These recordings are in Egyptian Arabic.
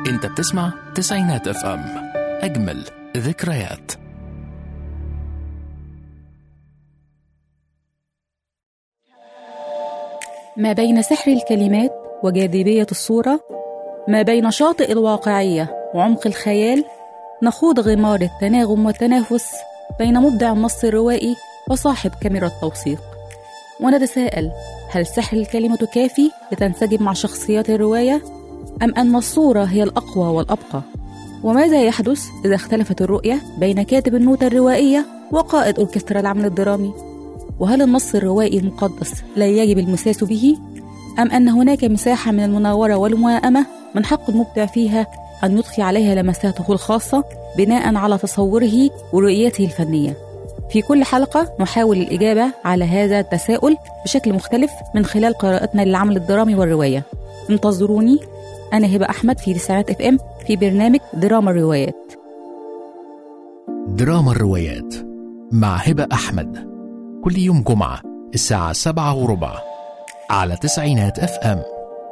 انت بتسمع تسعينات اف ام اجمل ذكريات ما بين سحر الكلمات وجاذبية الصورة ما بين شاطئ الواقعية وعمق الخيال نخوض غمار التناغم والتنافس بين مبدع النص الروائي وصاحب كاميرا التوثيق ونتساءل هل سحر الكلمة كافي لتنسجم مع شخصيات الرواية أم أن الصورة هي الأقوى والأبقى وماذا يحدث إذا اختلفت الرؤية بين كاتب النوتة الروائية وقائد أوركسترا العمل الدرامي وهل النص الروائي المقدس لا يجب المساس به أم أن هناك مساحة من المناورة والموائمة من حق المبدع فيها أن يضفي عليها لمساته الخاصة بناء على تصوره ورؤيته الفنية في كل حلقة نحاول الإجابة على هذا التساؤل بشكل مختلف من خلال قراءتنا للعمل الدرامي والرواية انتظروني أنا هبة أحمد في تسعينات اف ام في برنامج دراما الروايات دراما الروايات مع هبة أحمد كل يوم جمعة الساعة سبعة وربع على تسعينات اف ام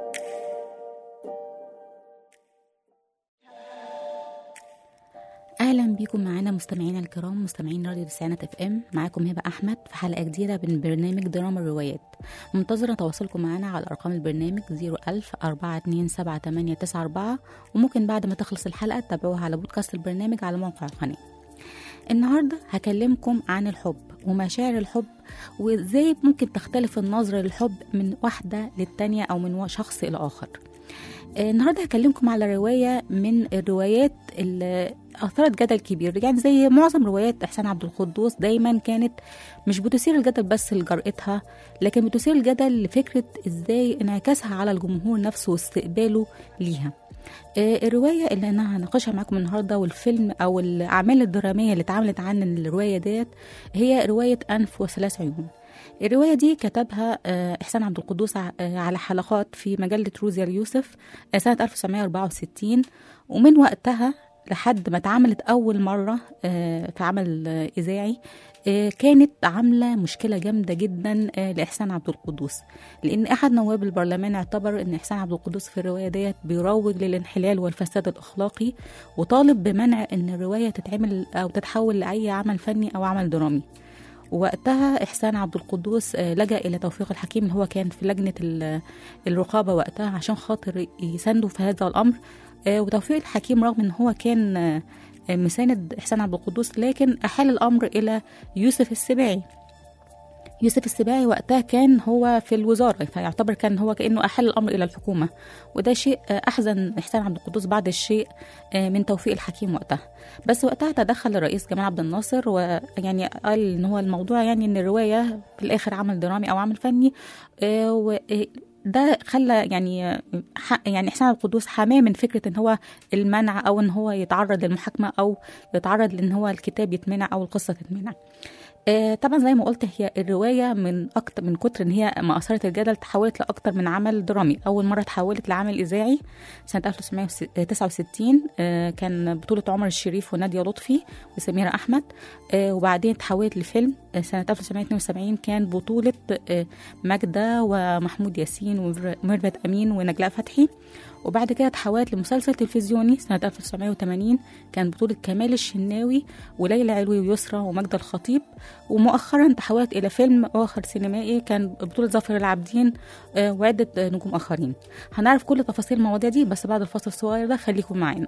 اهلا بيكم معانا مستمعينا الكرام مستمعين راديو تسعينات اف ام معاكم هبه احمد في حلقه جديده من برنامج دراما الروايات منتظره تواصلكم معانا على ارقام البرنامج 01000 427 وممكن بعد ما تخلص الحلقه تتابعوها على بودكاست البرنامج على موقع القناه النهارده هكلمكم عن الحب ومشاعر الحب وازاي ممكن تختلف النظره للحب من واحده للتانيه او من شخص الى اخر النهارده هكلمكم على روايه من الروايات اللي اثارت جدل كبير يعني زي معظم روايات احسان عبد القدوس دايما كانت مش بتثير الجدل بس لجرأتها لكن بتثير الجدل لفكره ازاي انعكاسها على الجمهور نفسه واستقباله ليها الرواية اللي أنا هناقشها معاكم النهاردة والفيلم أو الأعمال الدرامية اللي اتعملت عن الرواية ديت هي رواية أنف وثلاث عيون الرواية دي كتبها إحسان عبد القدوس على حلقات في مجلة روزيا اليوسف سنة 1964 ومن وقتها لحد ما اتعملت أول مرة في عمل إذاعي كانت عاملة مشكلة جامدة جدا لإحسان عبد القدوس لأن أحد نواب البرلمان اعتبر أن إحسان عبد القدوس في الرواية ديت بيروج للانحلال والفساد الأخلاقي وطالب بمنع أن الرواية تتعمل أو تتحول لأي عمل فني أو عمل درامي وقتها إحسان عبد القدوس لجأ إلى توفيق الحكيم اللي هو كان في لجنة الرقابة وقتها عشان خاطر يساندوا في هذا الأمر وتوفيق الحكيم رغم ان هو كان مساند احسان عبد القدوس لكن احال الامر الى يوسف السباعي يوسف السباعي وقتها كان هو في الوزارة فيعتبر كان هو كأنه أحل الأمر إلى الحكومة وده شيء أحزن إحسان عبد القدوس بعد الشيء من توفيق الحكيم وقتها بس وقتها تدخل الرئيس جمال عبد الناصر ويعني قال إن هو الموضوع يعني إن الرواية في الآخر عمل درامي أو عمل فني ده خلى يعني يعني احسان القدوس حماه من فكره ان هو المنع او ان هو يتعرض للمحاكمه او يتعرض لان هو الكتاب يتمنع او القصه تتمنع آه طبعا زي ما قلت هي الروايه من اكتر من كتر ان هي ما اثارت الجدل تحولت لاكتر من عمل درامي اول مره تحولت لعمل اذاعي سنه 1969 آه كان بطوله عمر الشريف وناديه لطفي وسميره احمد آه وبعدين تحولت لفيلم سنه 1972 كان بطوله ماجده ومحمود ياسين وميرفت امين ونجلاء فتحي وبعد كده تحولت لمسلسل تلفزيوني سنة 1980 كان بطولة كمال الشناوي وليلى علوي ويسرى ومجد الخطيب ومؤخرا تحولت إلى فيلم آخر سينمائي كان بطولة ظافر العابدين وعدة نجوم آخرين هنعرف كل تفاصيل المواضيع دي بس بعد الفاصل الصغير ده خليكم معانا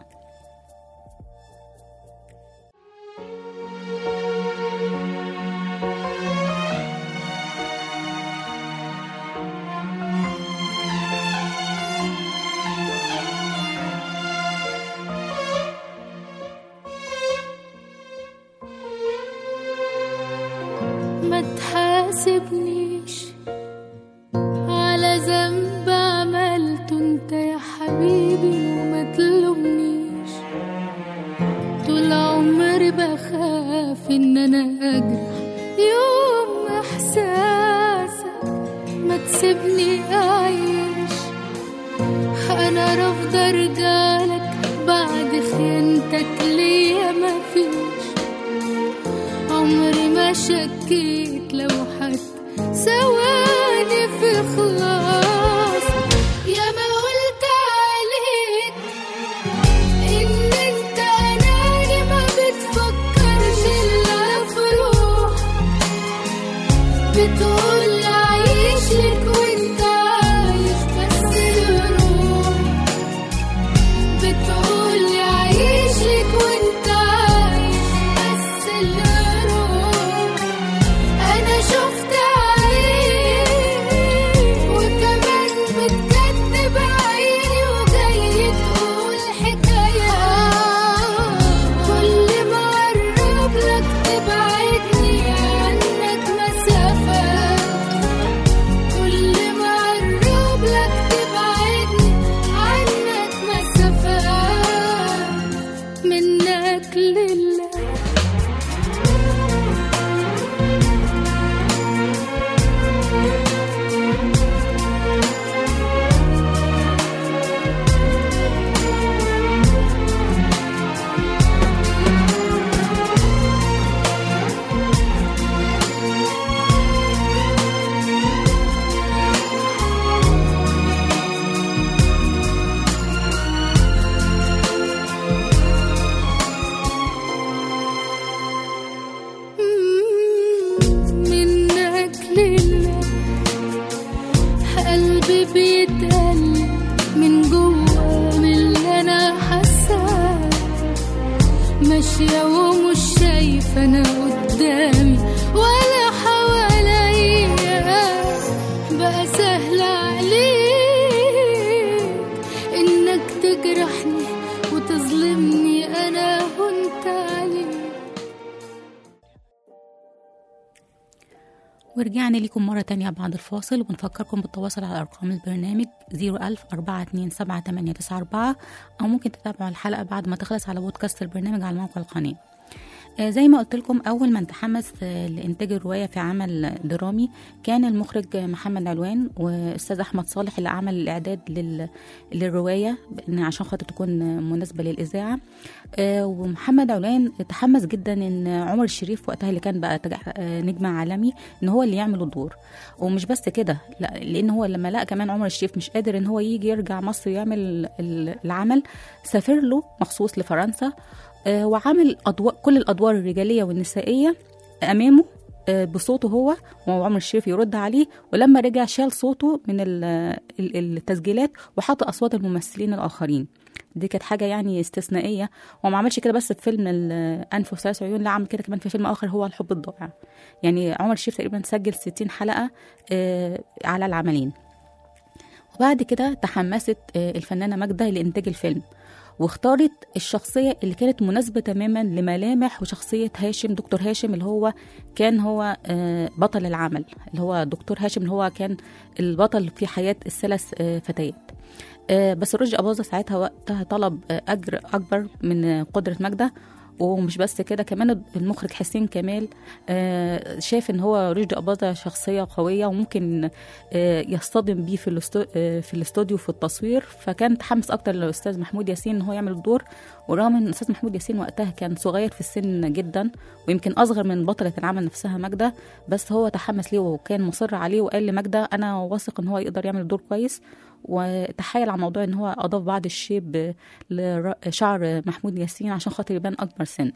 ما تحاسبنيش على ذنب عملته انت يا حبيبي وما تلومنيش طول عمري بخاف ان انا اجرح يوم احساسك ما تسيبني اعيش انا رافضه ارجعلك بعد خيانتك ليا مفيش عمري ما شكيت لو حتى ثواني في خلاص يا ما قلت عليك قلبي بيتقل من جوا من اللي انا حاساه ماشية ومش شايفة انا قدامي ولا حواليا بقى سهل عليك انك تجرحني وتظلمني انا وانت عليك ورجعنا لكم مرة تانية بعد الفاصل وبنفكركم بالتواصل على أرقام البرنامج 01000 427 أو ممكن تتابعوا الحلقة بعد ما تخلص على بودكاست البرنامج على موقع القناة آه، زي ما قلت لكم اول من تحمس آه، لانتاج الروايه في عمل درامي كان المخرج محمد علوان واستاذ احمد صالح اللي عمل الاعداد لل... للروايه إن عشان خاطر تكون مناسبه للاذاعه آه، ومحمد علوان تحمس جدا ان عمر الشريف وقتها اللي كان بقى تج- آه، نجم عالمي ان هو اللي يعمل الدور ومش بس كده لا لان هو لما لقى كمان عمر الشريف مش قادر ان هو يجي يرجع مصر يعمل ال- العمل سافر له مخصوص لفرنسا آه، وعامل أضواء كل الادوار الرجاليه والنسائيه امامه آه، بصوته هو وعمر الشريف يرد عليه ولما رجع شال صوته من ال- ال- التسجيلات وحط اصوات الممثلين الاخرين دي كانت حاجه يعني استثنائيه هو ما عملش كده بس في فيلم ال- انف وثلاث عيون لا عمل كده كمان في فيلم اخر هو الحب الضائع يعني عمر الشريف تقريبا سجل 60 حلقه آه، على العملين وبعد كده تحمست آه، الفنانه ماجده لانتاج الفيلم واختارت الشخصية اللي كانت مناسبة تماما لملامح وشخصية هاشم دكتور هاشم اللي هو كان هو آه، بطل العمل اللي هو دكتور هاشم اللي هو كان البطل في حياة الثلاث آه، فتيات آه، بس رشدي أباظة ساعتها وقتها طلب آه، أجر أكبر من آه، قدرة ماجدة ومش بس كده كمان المخرج حسين كمال آه، شاف ان هو رشدي أباظة شخصية قوية وممكن آه، يصطدم بيه في الاستو- آه، في الاستوديو في التصوير فكان تحمس اكتر للاستاذ محمود ياسين ان هو يعمل الدور ورغم ان الاستاذ محمود ياسين وقتها كان صغير في السن جدا ويمكن اصغر من بطله العمل نفسها ماجده بس هو تحمس ليه وكان مصر عليه وقال لماجده انا واثق ان هو يقدر يعمل الدور كويس وتحايل على موضوع ان هو اضاف بعض الشيب لشعر محمود ياسين عشان خاطر يبان اكبر سنا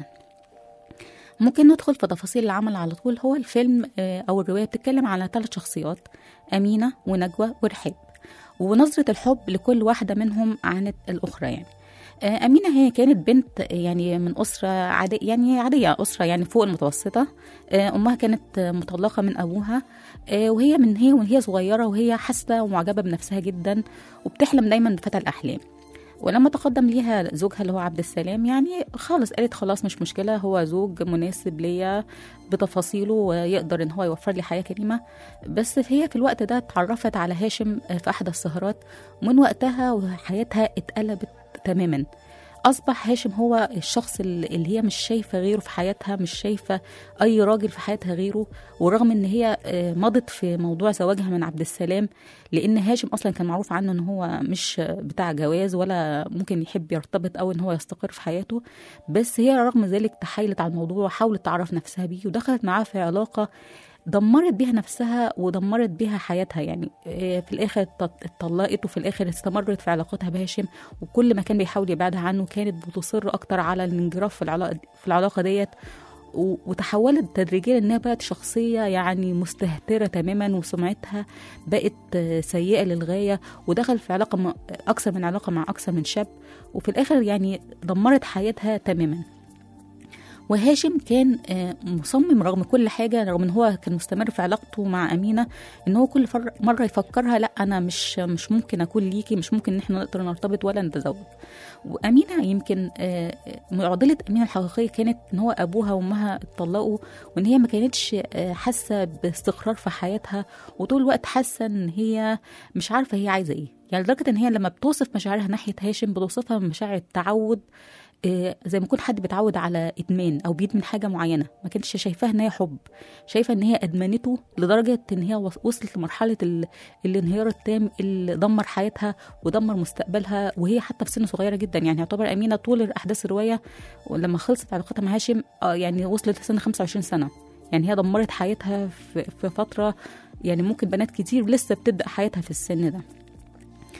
ممكن ندخل في تفاصيل العمل على طول هو الفيلم آه، او الروايه بتتكلم على ثلاث شخصيات امينه ونجوى ورحاب ونظره الحب لكل واحده منهم عن الاخرى يعني آه، أمينة هي كانت بنت يعني من أسرة عادية يعني عادية أسرة يعني فوق المتوسطة آه، أمها كانت آه، مطلقة من أبوها آه، وهي من هي وهي صغيرة وهي حاسة ومعجبة بنفسها جدا وبتحلم دايما بفتى الأحلام ولما تقدم ليها زوجها اللي هو عبد السلام يعني خالص قالت خلاص مش مشكله هو زوج مناسب ليا بتفاصيله ويقدر ان هو يوفر لي حياه كريمه بس هي في الوقت ده اتعرفت على هاشم في احدى السهرات ومن وقتها وحياتها اتقلبت تماما اصبح هاشم هو الشخص اللي اللي هي مش شايفه غيره في حياتها مش شايفه اي راجل في حياتها غيره ورغم ان هي آه، مضت في موضوع زواجها من عبد السلام لان هاشم اصلا كان معروف عنه ان هو مش بتاع جواز ولا ممكن يحب يرتبط او ان هو يستقر في حياته بس هي رغم ذلك تحايلت على الموضوع وحاولت تعرف نفسها بيه ودخلت معاه في علاقه دمرت بيها نفسها ودمرت بيها حياتها يعني آه، في الاخر ات- اتطلقت وفي الاخر استمرت في علاقتها بهاشم وكل ما كان بيحاول يبعدها عنه كانت بتصر اكتر على الانجراف في العلاقه في العلاقه ديت و- وتحولت تدريجيا انها بقت شخصيه يعني مستهتره تماما وسمعتها بقت آه، سيئه للغايه ودخل في علاقه مع- اكثر من علاقه مع اكثر من شاب وفي الاخر يعني دمرت حياتها تماما وهاشم كان آه، مصمم رغم كل حاجه رغم ان هو كان مستمر في علاقته مع امينه ان هو كل فر- مره يفكرها لا انا مش مش ممكن اكون ليكي مش ممكن ان احنا نقدر نرتبط ولا نتزوج وامينه يمكن آه، معضله امينه الحقيقيه كانت ان هو ابوها وامها اتطلقوا وان هي ما كانتش آه، حاسه باستقرار في حياتها وطول الوقت حاسه ان هي مش عارفه هي عايزه ايه يعني لدرجه ان هي لما بتوصف مشاعرها ناحيه هاشم بتوصفها مشاعر تعود آه، زي ما يكون حد بيتعود على ادمان او بيدمن حاجه معينه ما كانتش شايفاها ان هي حب شايفه ان هي ادمنته لدرجه ان هي وص- وصلت لمرحله ال... الانهيار التام اللي دمر حياتها ودمر مستقبلها وهي حتى في سن صغيره جدا يعني يعتبر امينه طول احداث الروايه ولما خلصت علاقتها مع هاشم آه، يعني وصلت لسن 25 سنه يعني هي دمرت حياتها في, في فتره يعني ممكن بنات كتير لسه بتبدا حياتها في السن ده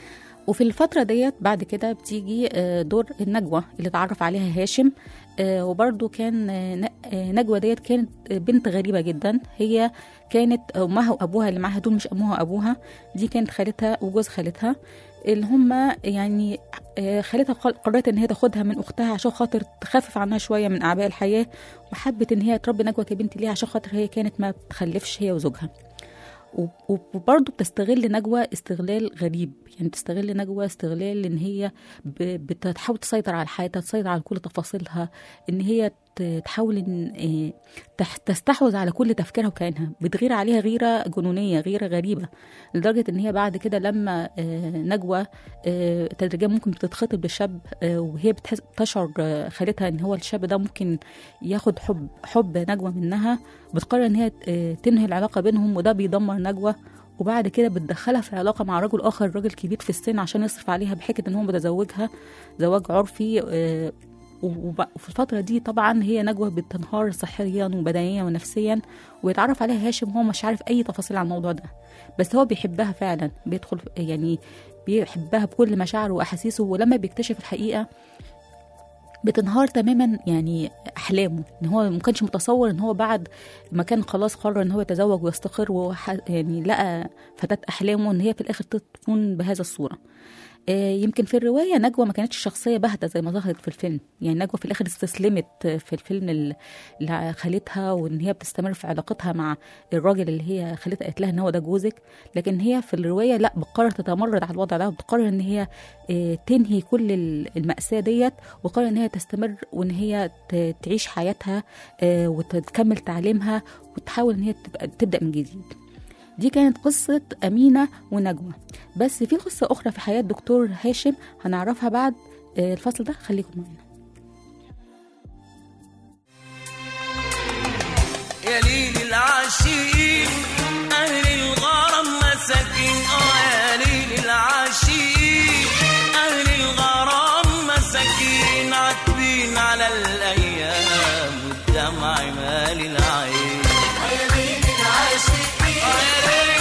وفي الفترة ديت بعد كده بتيجي آه، دور النجوى اللي اتعرف عليها هاشم آه، وبرضو كان آه، ن- آه، نجوى ديت كانت بنت غريبة جدا هي كانت أمها وأبوها اللي معاها دول مش أمها وأبوها دي كانت خالتها وجوز خالتها اللي هم يعني آه، خالتها قل- قررت ان هي تاخدها من اختها عشان خاطر تخفف عنها شويه من اعباء الحياه وحبت ان هي تربي نجوى كبنت ليها عشان خاطر هي كانت ما بتخلفش هي وزوجها و- وبرضه بتستغل نجوى استغلال غريب يعني بتستغل نجوى استغلال ان هي ب- بتحاول تسيطر على حياتها تسيطر على كل تفاصيلها ان هي ت- تحاول ان إيه، تح- تستحوذ على كل تفكيرها وكيانها بتغير عليها غيره جنونيه غيره غريبه لدرجه ان هي بعد كده لما آه، نجوى آه، تدريجيا ممكن بتتخطب لشاب آه، وهي بتحس- بتشعر آه، خالتها ان هو الشاب ده ممكن ياخد حب حب نجوى منها بتقرر ان هي آه، تنهي العلاقه بينهم وده بيدمر نجوى وبعد كده بتدخلها في علاقه مع رجل اخر راجل كبير في السن عشان يصرف عليها بحكه ان هو متزوجها زواج عرفي آه، وب- وفي الفترة دي طبعا هي نجوى بتنهار صحيا وبدنيا ونفسيا ويتعرف عليها هاشم هو مش عارف أي تفاصيل عن الموضوع ده بس هو بيحبها فعلا بيدخل يعني بيحبها بكل مشاعره وأحاسيسه ولما بيكتشف الحقيقة بتنهار تماما يعني احلامه ان هو ما كانش متصور ان هو بعد ما كان خلاص قرر ان هو يتزوج ويستقر وح... يعني لقى فتاه احلامه ان هي في الاخر تكون بهذا الصوره آه، يمكن في الرواية نجوى ما كانتش شخصية باهتة زي ما ظهرت في الفيلم يعني نجوى في الآخر استسلمت في الفيلم ل- لخالتها وإن هي بتستمر في علاقتها مع الراجل اللي هي خالتها قالت لها إن هو ده جوزك لكن هي في الرواية لا بتقرر تتمرد على الوضع ده وبتقرر إن هي آه، تنهي كل ال- المأساة ديت وقرر إن هي تستمر وإن هي ت- تعيش حياتها آه، وتكمل تعليمها وتحاول إن هي تبقى تبدأ من جديد دي كانت قصة أمينة ونجوى بس في قصة أخرى في حياة دكتور هاشم هنعرفها بعد آه، الفصل ده خليكم معانا يا ليل العاشقين أهل الغرام مساكين آه يا ليل العاشقين أهل الغرام مساكين عاتبين على الأيام والدمع مال العين آه يا ليل العاشقين آه يا ليل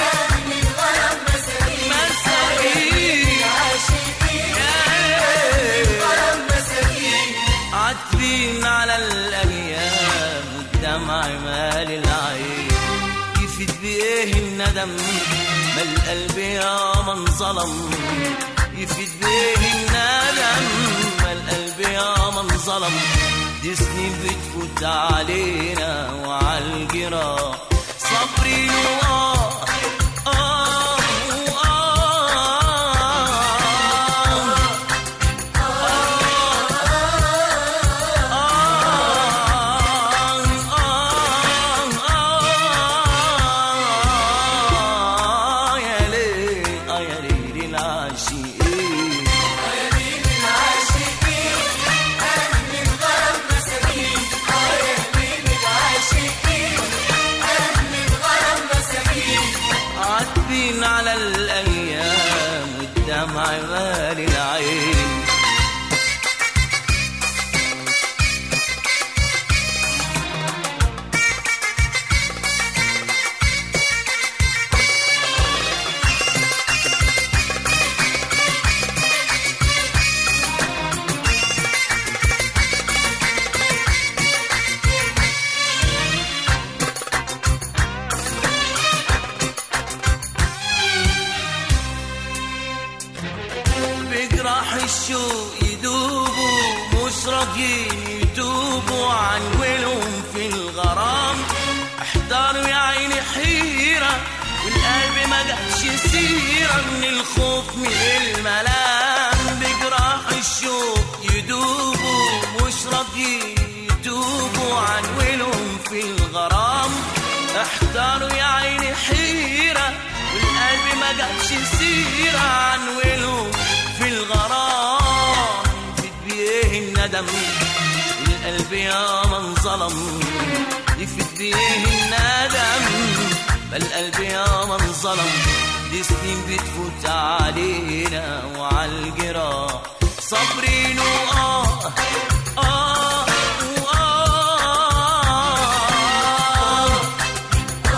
مساكين عاتبين على الايام والدمع مال العين يفيد بايه الندم ما القلب يا من ظلم يفيد بايه الندم ما القلب يا من ظلم دي سنين بتفوت علينا وعلى الجراح صبري وآه آه وآه يا ليل آه يا ليل العاشقين عاتبين على الأيام والدمع مال العين بجراح الشوق يدوبوا مش راضيين يتوبوا عن ولهم في الغرام احتاروا يا عيني حيرة والقلب ما جابش سيرة من الخوف من الملام بجراح الشوق يدوبوا مش راضيين يتوبوا عن ولهم في الغرام احتاروا يا عيني حيرة والقلب ما جابش سيرة عن ولهم في الغرام في بيه الندم القلب يا من ظلم يفت بيه الندم بل القلب يا من ظلم دي سنين بتفوت علينا وعلى الجراح صابرين وآه آه وآه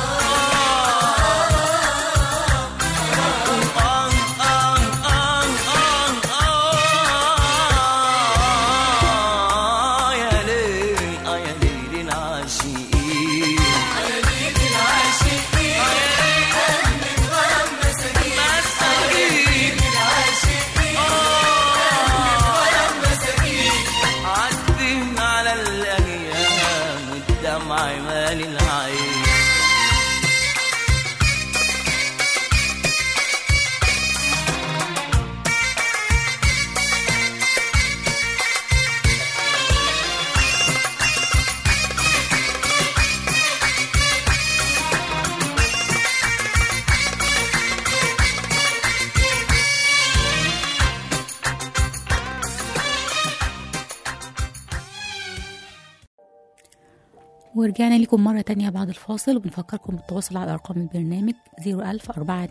ورجعنا لكم مرة تانية بعد الفاصل وبنفكركم بالتواصل على أرقام البرنامج 01000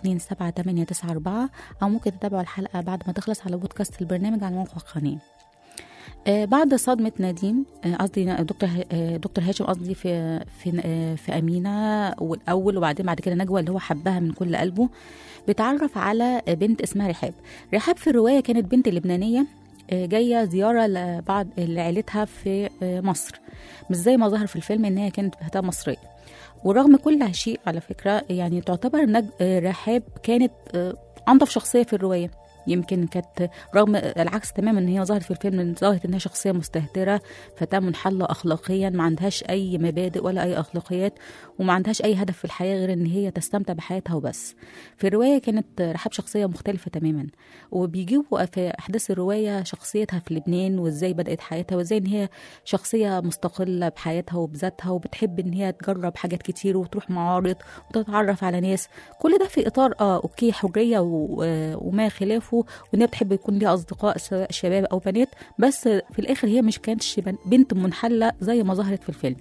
427 أو ممكن تتابعوا الحلقة بعد ما تخلص على بودكاست البرنامج على موقع القناة آه، بعد صدمة نديم آه، قصدي دكتور ه- آه، دكتور هاشم قصدي في في آه، في أمينة والأول وبعدين بعد كده نجوى اللي هو حبها من كل قلبه بيتعرف على بنت اسمها رحاب رحاب في الرواية كانت بنت لبنانية آه، جاية زيارة لبعض لعيلتها في آه، مصر مش زي ما ظهر في الفيلم ان هي كانت فتاة مصرية ورغم كل شيء على فكرة يعني تعتبر نج... آه، رحاب كانت آه، أنظف شخصية في الرواية يمكن كانت رغم العكس تماما ان هي ظهرت في الفيلم إن ظهرت انها شخصيه مستهتره فتاه منحله اخلاقيا ما عندهاش اي مبادئ ولا اي اخلاقيات وما عندهاش اي هدف في الحياه غير ان هي تستمتع بحياتها وبس في الروايه كانت رحاب شخصيه مختلفه تماما وبيجيبوا في احداث الروايه شخصيتها في لبنان وازاي بدات حياتها وازاي ان هي شخصيه مستقله بحياتها وبذاتها وبتحب ان هي تجرب حاجات كتير وتروح معارض وتتعرف على ناس كل ده في اطار اه اوكي حريه و- آه، وما خلافه وان هي بتحب يكون ليها اصدقاء سواء شباب او بنات بس في الاخر هي مش كانتش بن- بنت منحله زي ما ظهرت في الفيلم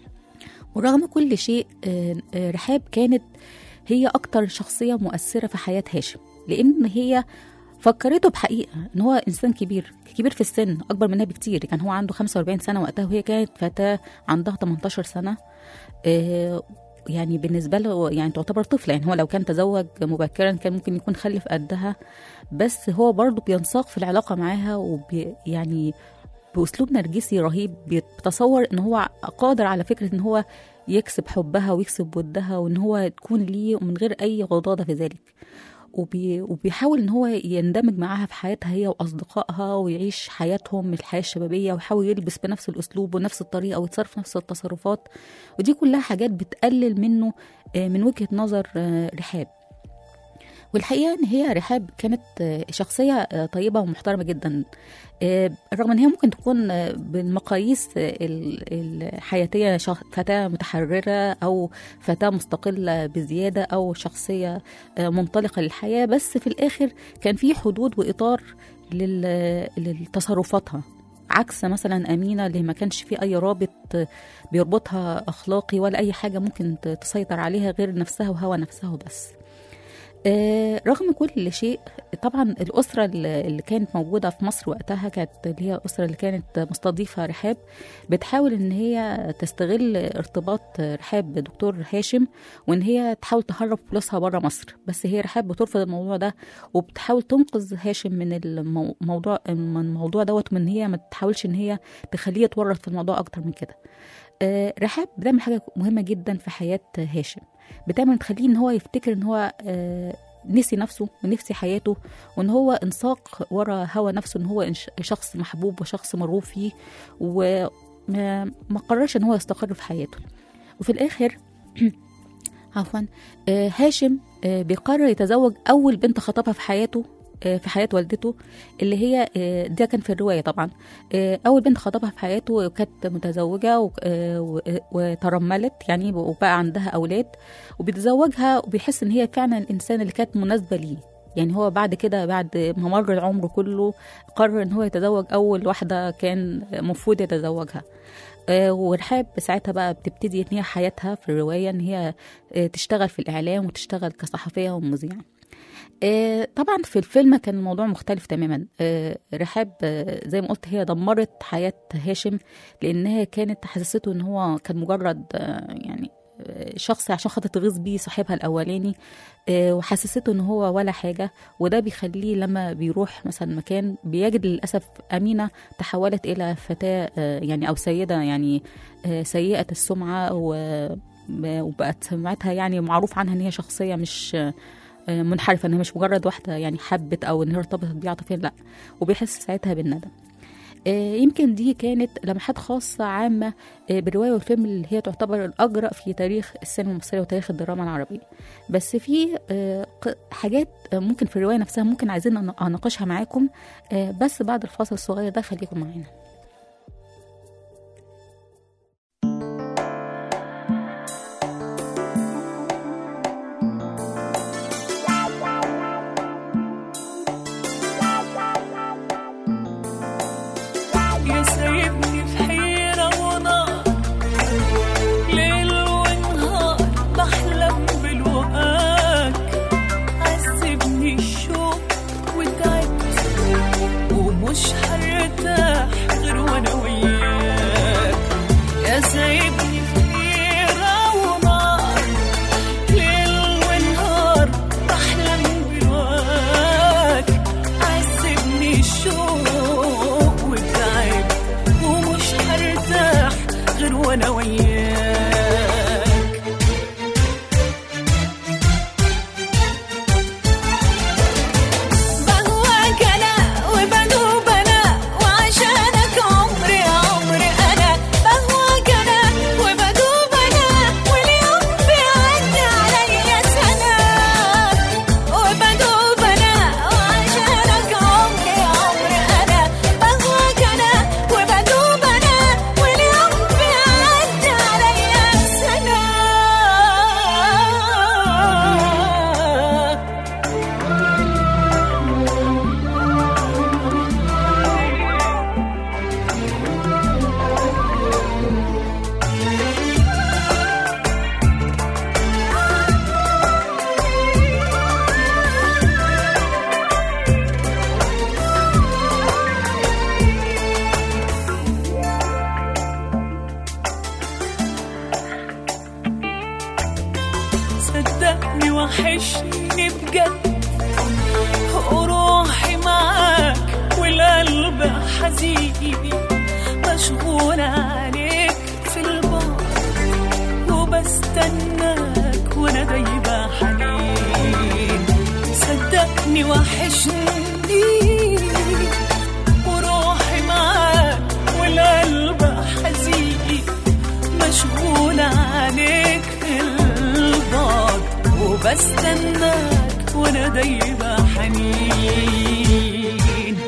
ورغم كل شيء آه، آه، رحاب كانت هي اكتر شخصيه مؤثره في حياه هاشم لان هي فكرته بحقيقه ان هو انسان كبير كبير في السن اكبر منها بكتير كان هو عنده 45 سنه وقتها وهي كانت فتاه عندها 18 سنه آه، يعني بالنسبه له يعني تعتبر طفله يعني هو لو كان تزوج مبكرا كان ممكن يكون خلف قدها بس هو برضه بينساق في العلاقه معاها وبي يعني باسلوب نرجسي رهيب بيتصور ان هو قادر على فكره ان هو يكسب حبها ويكسب ودها وان هو تكون ليه ومن غير اي غضاضه في ذلك وبي وبيحاول ان هو يندمج معاها في حياتها هي واصدقائها ويعيش حياتهم الحياه الشبابيه ويحاول يلبس بنفس الاسلوب ونفس الطريقه ويتصرف نفس التصرفات ودي كلها حاجات بتقلل منه آه، من وجهه نظر آه، رحاب والحقيقه ان هي رحاب كانت آه، شخصيه آه، طيبه ومحترمه جدا آه، رغم ان هي ممكن تكون آه، بالمقاييس آه، ال- الحياتيه شخ- فتاه متحرره او فتاه مستقله بزياده او شخصيه آه، منطلقه للحياه بس في الاخر كان في حدود واطار لل- لتصرفاتها عكس مثلا امينه اللي ما كانش في اي رابط آه، بيربطها اخلاقي ولا اي حاجه ممكن ت- تسيطر عليها غير نفسها وهوى نفسها وبس آه، رغم كل شيء طبعا الأسرة اللي اللي كانت موجودة في مصر وقتها كانت اللي هي الأسرة اللي كانت مستضيفة رحاب بتحاول إن هي تستغل ارتباط رحاب بدكتور هاشم وإن هي تحاول تهرب فلوسها بره مصر بس هي رحاب بترفض الموضوع ده وبتحاول تنقذ هاشم من الموضوع من الموضوع دوت من هي ما تحاولش إن هي تخليه يتورط في الموضوع أكتر من كده آه، رحاب بتعمل حاجة مهمة جدا في حياة هاشم بتعمل تخليه ان هو يفتكر ان هو آه، نسي نفسه ونسي حياته وان هو انساق ورا هوى نفسه ان هو إنش- شخص محبوب وشخص مرغوب فيه وما ما قررش ان هو يستقر في حياته وفي الاخر عفوا آه، هاشم آه، بيقرر يتزوج اول بنت خطبها في حياته آه، في حياة والدته اللي هي آه، ده كان في الرواية طبعا آه، أول بنت خطبها في حياته كانت متزوجة و- آه، و- وترملت يعني وبقى عندها أولاد وبيتزوجها وبيحس إن هي فعلا الإنسان اللي كانت مناسبة ليه يعني هو بعد كده بعد ما مر العمر كله قرر ان هو يتزوج اول واحده كان المفروض يتزوجها آه، ورحاب ساعتها بقى بتبتدي ان هي حياتها في الروايه ان هي آه، تشتغل في الاعلام وتشتغل كصحفيه ومذيعه آه، طبعا في الفيلم كان الموضوع مختلف تماما آه، رحاب آه، زي ما قلت هي دمرت حياة هاشم لأنها كانت حسسته إن هو كان مجرد آه، يعني آه، شخص عشان خاطر تغيظ بيه صاحبها الأولاني آه، وحسسته إن هو ولا حاجة وده بيخليه لما بيروح مثلا مكان بيجد للأسف أمينة تحولت إلى فتاة آه، يعني أو سيدة يعني آه، سيئة السمعة و- وبقت سمعتها يعني معروف عنها إن هي شخصية مش آه، منحرفه انها مش مجرد واحده يعني حبت او ان هي ارتبطت بيه عاطفيا لا وبيحس ساعتها بالندم آه، يمكن دي كانت لمحات خاصة عامة آه، بالرواية والفيلم اللي هي تعتبر الأجرأ في تاريخ السينما المصرية وتاريخ الدراما العربية بس في آه، ق- حاجات آه، ممكن في الرواية نفسها ممكن عايزين أن- أناقشها معاكم آه، بس بعد الفاصل الصغير ده خليكم معانا يا سايبني في حيرة ونار ومش هرتاح غير وانا وياك يا سايبني في حيرة ونار ليل ونهار بحلم برواك عذبني الشوق والتعب ومش هرتاح غير وانا وياك بهواك انا وبدوب انا وعشانك عمري عمري انا بهواك انا وبدوب انا واليوم بيعدي عليا سنه وبدوب انا وعشانك عمري عمري انا بهواك انا وبدوب انا واليوم بيعدي عليا سنه صدقني وحشني بجد وروحي معاك والقلب حزين مشغولة عليك في البار وبستناك وانا دايبة حنين صدقني وحشني وروحي معاك والقلب حزين مشغولة عليك في البعد وبستناك وانا دايبة حنين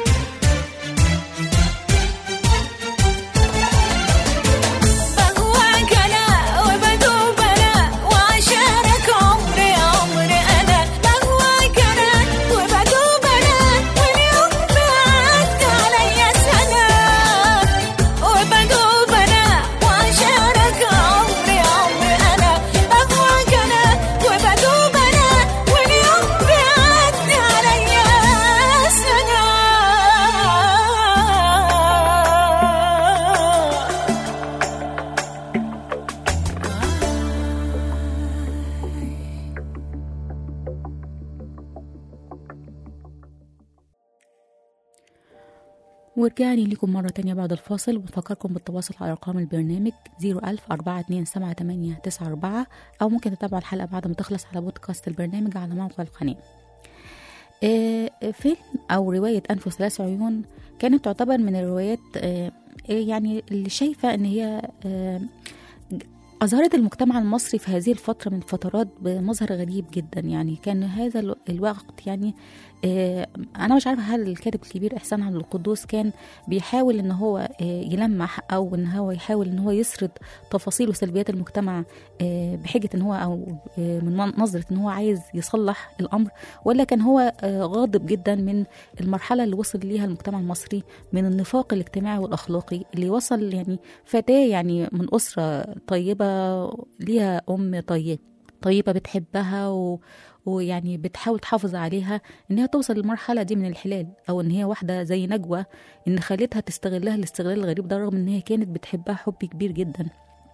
بهواك انا وبدوب انا وعشانك عمري عمري انا بهواك انا وبدوب انا واليوم بيعدي عليا سنه وبدوب انا وعشانك عمري عمري انا بهواك انا وبدوب انا واليوم بيعدي عليا سنه ورجعني لكم مرة تانية بعد الفاصل وبفكركم بالتواصل على أرقام البرنامج 01000 427 أو ممكن تتابعوا الحلقة بعد ما تخلص على بودكاست البرنامج على موقع القناة آه، فيلم أو رواية أنف وثلاث عيون كانت تعتبر من الروايات آه، يعني اللي شايفة إن هي آه، أظهرت المجتمع المصري في هذه الفترة من الفترات بمظهر غريب جدا يعني كان هذا ال- الوقت يعني آه، أنا مش عارفة هل الكاتب الكبير إحسان عبد القدوس كان بيحاول إن هو آه، يلمح أو إن هو يحاول إن هو يسرد تفاصيل وسلبيات المجتمع آه، بحجة إن هو أو آه، من من- نظرة إن هو عايز يصلح الأمر ولا كان هو آه، غاضب جدا من المرحلة اللي وصل ليها المجتمع المصري من النفاق الاجتماعي والأخلاقي اللي وصل يعني فتاة يعني من أسرة طيبة ليها أم طيبة طيبة بتحبها و... ويعني بتحاول تحافظ عليها انها توصل للمرحله دي من الحلال او ان هي واحده زي نجوى ان خالتها تستغلها الاستغلال الغريب ده رغم ان هي كانت بتحبها حب كبير جدا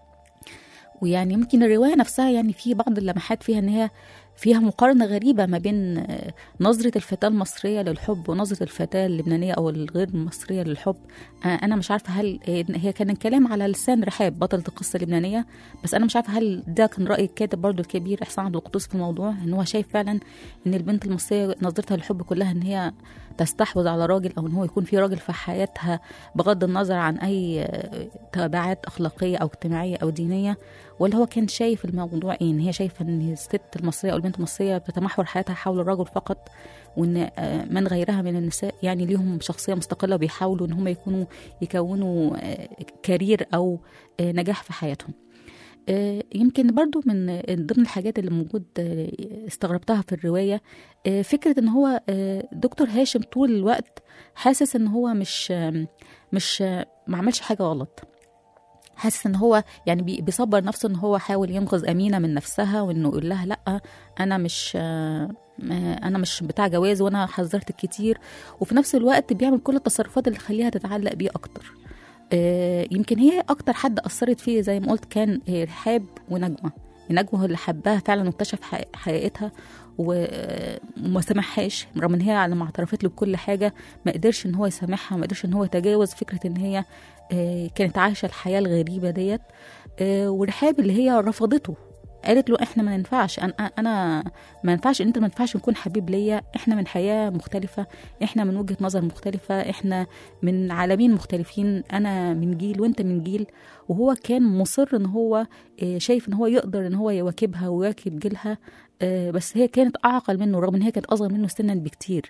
ويعني يمكن الروايه نفسها يعني في بعض اللمحات فيها ان هي فيها مقارنه غريبه ما بين آه، نظره الفتاه المصريه للحب ونظره الفتاه اللبنانيه او الغير المصريه للحب آه، انا مش عارفه هل آه، هي كان الكلام على لسان رحاب بطله القصه اللبنانيه بس انا مش عارفه هل ده كان راي الكاتب برضو الكبير احسان عبد القدوس في الموضوع ان هو شايف فعلا ان البنت المصريه نظرتها للحب كلها ان هي تستحوذ على راجل او ان هو يكون في راجل في حياتها بغض النظر عن اي آه، تبعات اخلاقيه او اجتماعيه او دينيه ولا هو كان شايف الموضوع ايه ان هي شايفه ان الست المصريه او البنت المصريه بتتمحور حياتها حول الرجل فقط وان آه، من غيرها من النساء يعني ليهم شخصيه مستقله وبيحاولوا ان هم يكونوا يكونوا آه، كارير او آه، نجاح في حياتهم آه، يمكن برضو من آه، ضمن الحاجات اللي موجود آه، استغربتها في الرواية آه، فكرة ان هو آه، دكتور هاشم طول الوقت حاسس ان هو مش آه، مش آه، ما عملش حاجة غلط حاسس ان هو يعني بي- بيصبر نفسه ان هو حاول ينقذ امينه من نفسها وانه يقول لها لا انا مش آه، آه، انا مش بتاع جواز وانا حذرت كتير وفي نفس الوقت بيعمل كل التصرفات اللي تخليها تتعلق بيه اكتر آه، يمكن هي اكتر حد اثرت فيه زي ما قلت كان آه، رحاب ونجوى نجوى هو اللي حبها فعلا واكتشف حق- حقيقتها و- وما سامحهاش رغم ان هي على ما اعترفت له بكل حاجه ما قدرش ان هو يسامحها ما قدرش ان هو يتجاوز فكره ان هي آه، كانت عايشه الحياه الغريبه ديت آه، ورحاب اللي هي رفضته قالت له احنا ما ينفعش انا انا ما ينفعش انت ما ينفعش نكون حبيب ليا احنا من حياه مختلفه احنا من وجهه نظر مختلفه احنا من عالمين مختلفين انا من جيل وانت من جيل وهو كان مصر ان هو آه، شايف ان هو يقدر ان هو يواكبها ويواكب جيلها آه، بس هي كانت اعقل منه رغم ان هي كانت اصغر منه سنا بكتير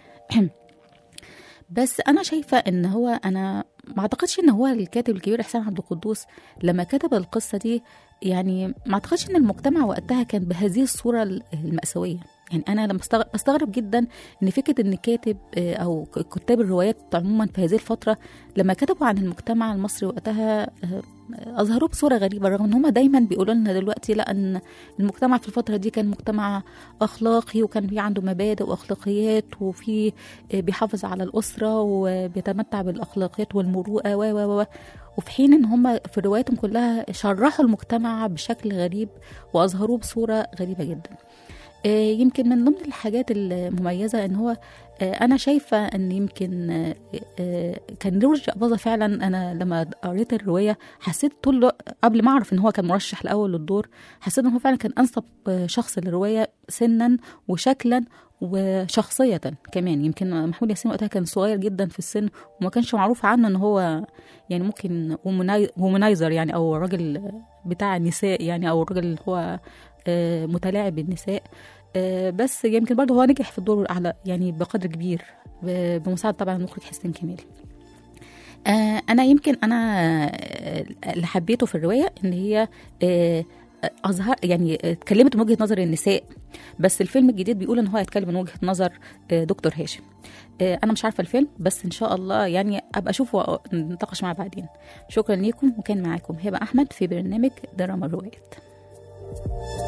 بس انا شايفه ان هو انا ما اعتقدش ان هو الكاتب الكبير احسان عبد القدوس لما كتب القصه دي يعني ما اعتقدش ان المجتمع وقتها كان بهذه الصوره المأساويه يعني انا لما بستغ- بستغرب جدا ان فكره ان كاتب آه، او ك- كتاب الروايات عموما في هذه الفتره لما كتبوا عن المجتمع المصري وقتها آه، اظهروه بصوره غريبه رغم ان هم دايما بيقولوا لنا دلوقتي لا ان المجتمع في الفتره دي كان مجتمع اخلاقي وكان في عنده مبادئ واخلاقيات وفي آه، بيحافظ على الاسره وبيتمتع بالاخلاقيات والمروءه و و و وفي حين ان هم في رواياتهم كلها شرحوا المجتمع بشكل غريب واظهروه بصوره غريبه جدا آه، يمكن من ضمن الحاجات المميزة ان هو آه، انا شايفة ان يمكن آه، آه، كان رشدي أباظة فعلا انا لما قريت الرواية حسيت طول الوقت- قبل ما اعرف ان هو كان مرشح الاول للدور حسيت ان هو فعلا كان انسب آه، شخص للرواية سنا وشكلا وشخصية كمان يمكن محمود ياسين وقتها كان صغير جدا في السن وما كانش معروف عنه ان هو يعني ممكن ومناي- ومنايزر يعني او راجل بتاع نساء يعني او الراجل اللي هو آه، متلاعب بالنساء آه، بس يمكن برضه هو نجح في الدور على يعني بقدر كبير ب- بمساعدة طبعا المخرج حسين كمال آه، انا يمكن انا آه، اللي حبيته في الروايه ان هي آه، اظهر يعني آه، اتكلمت من وجهه نظر النساء بس الفيلم الجديد بيقول ان هو هيتكلم من وجهه نظر آه، دكتور هاشم آه، انا مش عارفه الفيلم بس ان شاء الله يعني ابقى اشوفه ونتناقش معاه بعدين شكرا ليكم وكان معاكم هبه احمد في برنامج دراما الروايات